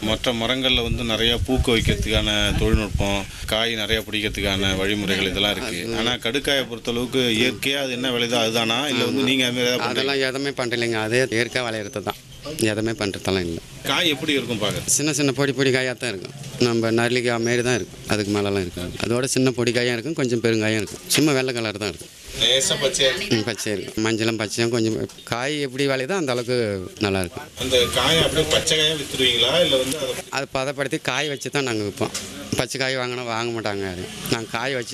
மற்ற மரங்களில் வந்து நிறைய பூக்க வைக்கிறதுக்கான தொழில்நுட்பம் காய் நிறைய பிடிக்கிறதுக்கான வழிமுறைகள் இதெல்லாம் இருக்கு ஆனால் கடுக்காயை பொறுத்தளவுக்கு இயற்கையாக அது என்ன விளையுதோ அதுதானா இல்லை வந்து நீங்கள் அது மாதிரி ஏதாவது பண்றீங்களா? அதெல்லாம் எதுவுமே பண்ணுறலைங்க அதே இயற்கை விளையிறது தான் எதுவுமே பண்ணுறதெல்லாம் இல்லை காய் எப்படி இருக்கும் பார்க்க சின்ன சின்ன பொடி பொடி காயாக தான் இருக்கும் நம்ம நரளிக்காய் மாரி தான் இருக்கும் அதுக்கு மேலெலாம் இருக்காது அதோட சின்ன பொடி காயாக இருக்கும் கொஞ்சம் பெருங்காயம் இருக்கும் சும்மா வெள்ளை கலர் தான் இருக்கும் லேசாக பச்சையாக ம், பச்சை இருக்கும் மஞ்சளும் பச்சையும் கொஞ்சம் காய் எப்படி விளையுதோ அந்த அளவுக்கு நல்லா இருக்கும் அந்த காயை அப்படியே பச்சை காயாக விற்றுருவீங்களா இல்லை வந்து அதை அதை பதப்படுத்தி காய் வச்சு தான் நாங்கள் விற்போம் பச்சை காய் வாங்கினா வாங்க மாட்டாங்க யாரும் நாங்கள் காய் வச்சு